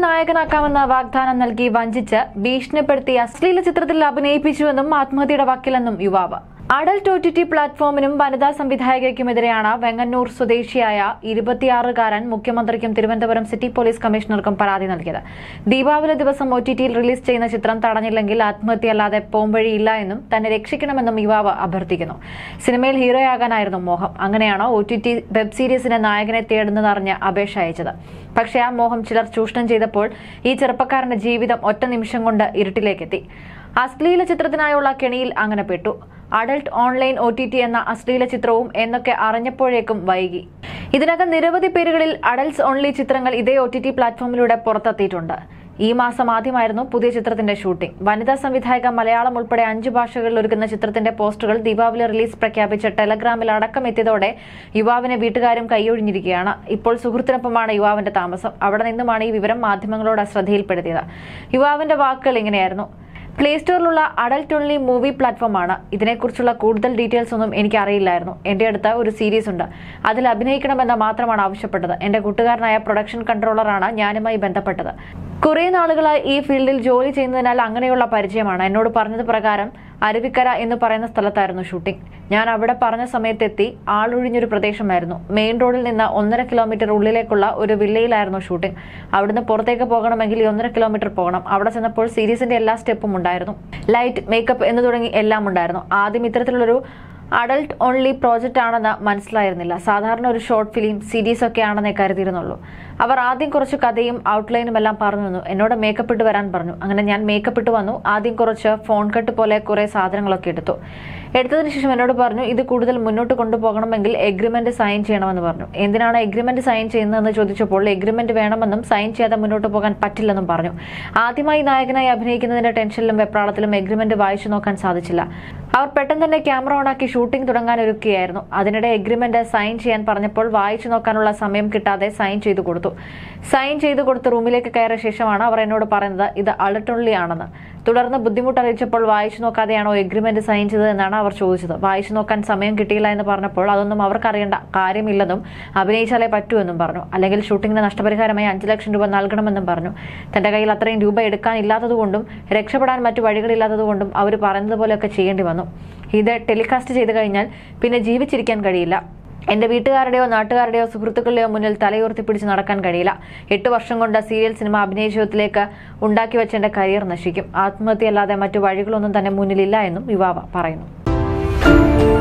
നായകനാക്കാമെന്ന വാഗ്ദാനം നൽകി വഞ്ചിച്ച് ഭീഷണിപ്പെടുത്തി അശ്ലീല ചിത്രത്തിൽ അഭിനയിപ്പിച്ചുവെന്നും ആത്മഹത്യയുടെ വക്കിലെന്നും യുവാവ് അഡൽട്ട് ഒ ടി ടി പ്ലാറ്റ്ഫോമിനും വനിതാ സംവിധായകയ്ക്കുമെതിരെയാണ് വെങ്ങന്നൂർ സ്വദേശിയായ ഇരുപത്തിയാറുകാരൻ മുഖ്യമന്ത്രിക്കും തിരുവനന്തപുരം സിറ്റി പോലീസ് കമ്മീഷണർക്കും പരാതി നൽകിയത് ദീപാവലി ദിവസം ഒ ടി ടിയിൽ റിലീസ് ചെയ്യുന്ന ചിത്രം തടഞ്ഞില്ലെങ്കിൽ ആത്മഹത്യയല്ലാതെ പോംവഴിയില്ല എന്നും തന്നെ രക്ഷിക്കണമെന്നും യുവാവ് അഭ്യർത്ഥിക്കുന്നു സിനിമയിൽ ഹീറോയാകാനായിരുന്നു മോഹം അങ്ങനെയാണോ ഒ ടി ടി വെബ് സീരീസിന് നായകനെ തേടുന്നതറിഞ്ഞ് അപേക്ഷ അയച്ചത് പക്ഷേ ആ മോഹം ചിലർ ചൂഷണം ചെയ്തപ്പോൾ ഈ ചെറുപ്പക്കാരന്റെ ജീവിതം ഒറ്റ നിമിഷം കൊണ്ട് ഇരുട്ടിലേക്കെത്തി അശ്ലീല ചിത്രത്തിനായുള്ള കെണിയിൽ അങ്ങനെ പെട്ടു adult online O T T എന്ന അശ്ലീല ചിത്രവും എന്നൊക്കെ അറിഞ്ഞപ്പോഴേക്കും വൈകി ഇതിനകം നിരവധി പേരുകളിൽ അഡൽട്സ് ഓൺലി ചിത്രങ്ങൾ ഇതേ ഒ ടി ടി പ്ലാറ്റ്ഫോമിലൂടെ പുറത്തെത്തിയിട്ടുണ്ട് ഈ മാസം ആദ്യമായിരുന്നു പുതിയ ചിത്രത്തിന്റെ ഷൂട്ടിംഗ് വനിതാ സംവിധായക മലയാളം ഉൾപ്പെടെ അഞ്ച് ഭാഷകളിൽ ഒരുക്കുന്ന ചിത്രത്തിന്റെ പോസ്റ്ററുകൾ ദീപാവലി റിലീസ് പ്രഖ്യാപിച്ച ടെലഗ്രാമിൽ അടക്കം എത്തിയതോടെ യുവാവിനെ വീട്ടുകാരും കൈയൊഴിഞ്ഞിരിക്കുകയാണ് ഇപ്പോൾ സുഹൃത്തിനൊപ്പമാണ് യുവാവിന്റെ താമസം അവിടെ നിന്നുമാണ് ഈ വിവരം മാധ്യമങ്ങളോട് ശ്രദ്ധയിൽപ്പെടുത്തിയത് യുവാവിന്റെ വാക്കുകൾ ഇങ്ങനെയായിരുന്നു പ്ലേ സ്റ്റോറിലുള്ള അഡൽട്ട് ഓൺലി മൂവി പ്ലാറ്റ്ഫോമാണ് ഇതിനെക്കുറിച്ചുള്ള കൂടുതൽ ഡീറ്റെയിൽസ് ഒന്നും എനിക്ക് അറിയില്ലായിരുന്നു എൻ്റെ അടുത്ത് ഒരു സീരീസ് ഉണ്ട് അതിൽ അഭിനയിക്കണമെന്ന് മാത്രമാണ് ആവശ്യപ്പെട്ടത് എൻ്റെ കൂട്ടുകാരനായ പ്രൊഡക്ഷൻ കൺട്രോളറാണ് ഞാനുമായി ബന്ധപ്പെട്ടത് കുറേ നാളുകളായി ഈ ഫീൽഡിൽ ജോലി ചെയ്യുന്നതിനാൽ അങ്ങനെയുള്ള പരിചയമാണ് എന്നോട് പറഞ്ഞത് പ്രകാരം അരുവിക്കര എന്ന് പറയുന്ന സ്ഥലത്തായിരുന്നു ഷൂട്ടിംഗ് ഞാൻ അവിടെ പറഞ്ഞ സമയത്തെത്തി ആളൊഴിഞ്ഞൊരു പ്രദേശമായിരുന്നു മെയിൻ റോഡിൽ നിന്ന് ഒന്നര കിലോമീറ്റർ ഉള്ളിലേക്കുള്ള ഒരു വില്ലയിലായിരുന്നു ഷൂട്ടിംഗ് അവിടുന്ന് പുറത്തേക്ക് പോകണമെങ്കിൽ ഈ ഒന്നര കിലോമീറ്റർ പോകണം അവിടെ ചെന്നപ്പോൾ സീരീസിന്റെ എല്ലാ സ്റ്റെപ്പും ഉണ്ടായിരുന്നു ലൈറ്റ് മേക്കപ്പ് എന്ന് തുടങ്ങി എല്ലാം ഉണ്ടായിരുന്നു ആദ്യം ഇത്തരത്തിലുള്ളൊരു അഡൽട്ട് ഓൺലി പ്രോജക്റ്റ് ആണെന്ന് മനസ്സിലായിരുന്നില്ല സാധാരണ ഒരു ഷോർട്ട് ഫിലിം സീരീസ് ഒക്കെ ആണെന്നേ കരുതിയിരുന്നുള്ളൂ അവർ ആദ്യം കുറച്ച് കഥയും ഔട്ട്ലൈനും എല്ലാം പറഞ്ഞു തന്നു എന്നോട് മേക്കപ്പ് ഇട്ട് വരാൻ പറഞ്ഞു അങ്ങനെ ഞാൻ മേക്കപ്പ് ഇട്ട് വന്നു ആദ്യം കുറച്ച് ഫോൺ കട്ട് പോലെ കുറെ സാധനങ്ങളൊക്കെ എടുത്തു എടുത്തതിന് ശേഷം എന്നോട് പറഞ്ഞു ഇത് കൂടുതൽ മുന്നോട്ട് കൊണ്ടുപോകണമെങ്കിൽ എഗ്രിമെന്റ് സൈൻ ചെയ്യണമെന്ന് പറഞ്ഞു എന്തിനാണ് എഗ്രിമെന്റ് സൈൻ ചെയ്യുന്നതെന്ന് ചോദിച്ചപ്പോൾ എഗ്രിമെന്റ് വേണമെന്നും സൈൻ ചെയ്യാതെ മുന്നോട്ട് പോകാൻ പറ്റില്ലെന്നും പറഞ്ഞു ആദ്യമായി നായകനായി അഭിനയിക്കുന്നതിന്റെ ടെൻഷനിലും വെപ്രാളത്തിലും എഗ്രിമെന്റ് വായിച്ചു നോക്കാൻ സാധിച്ചില്ല അവർ പെട്ടെന്ന് തന്നെ ക്യാമറ ഓണാക്കി ഷൂട്ടിംഗ് തുടങ്ങാൻ ഒരുക്കുകയായിരുന്നു അതിനിടെ എഗ്രിമെന്റ് സൈൻ ചെയ്യാൻ പറഞ്ഞപ്പോൾ വായിച്ചു നോക്കാനുള്ള സമയം കിട്ടാതെ സൈൻ ചെയ്തു കൊടുത്തു സൈൻ ചെയ്തു കൊടുത്ത് റൂമിലേക്ക് കയറിയ ശേഷമാണ് അവർ എന്നോട് പറയുന്നത് ഇത് അളട്ടുള്ളി ആണെന്ന് തുടർന്ന് ബുദ്ധിമുട്ട് അറിയിച്ചപ്പോൾ വായിച്ചു നോക്കാതെയാണോ എഗ്രിമെന്റ് സൈൻ ചെയ്തതെന്നാണ് അവർ ചോദിച്ചത് വായിച്ചു നോക്കാൻ സമയം കിട്ടിയില്ല എന്ന് പറഞ്ഞപ്പോൾ അതൊന്നും അവർക്കറിയേണ്ട കാര്യമില്ലെന്നും അഭിനയിച്ചാലേ പറ്റൂ എന്നും പറഞ്ഞു അല്ലെങ്കിൽ ഷൂട്ടിങ്ങിന് നഷ്ടപരിഹാരമായി അഞ്ച് ലക്ഷം രൂപ നൽകണമെന്നും പറഞ്ഞു തന്റെ കയ്യിൽ അത്രയും രൂപ എടുക്കാനില്ലാത്തതുകൊണ്ടും രക്ഷപ്പെടാൻ മറ്റു വഴികളില്ലാത്തതുകൊണ്ടും അവർ പറയുന്നത് പോലെയൊക്കെ ചെയ്യേണ്ടി വന്നു ഇത് ടെലികാസ്റ്റ് ചെയ്തു കഴിഞ്ഞാൽ പിന്നെ ജീവിച്ചിരിക്കാൻ കഴിയില്ല എന്റെ വീട്ടുകാരുടെയോ നാട്ടുകാരുടെയോ സുഹൃത്തുക്കളുടെയോ മുന്നിൽ തലയുയർത്തിപ്പിടിച്ച് നടക്കാൻ കഴിയില്ല എട്ട് വർഷം കൊണ്ട് സീരിയൽ സിനിമ അഭിനയ ജീവിതത്തിലേക്ക് ഉണ്ടാക്കി വെച്ച എന്റെ കരിയർ നശിക്കും ആത്മഹത്യയല്ലാതെ മറ്റു വഴികളൊന്നും തന്നെ മുന്നിലില്ല എന്നും യുവാവ് പറയുന്നു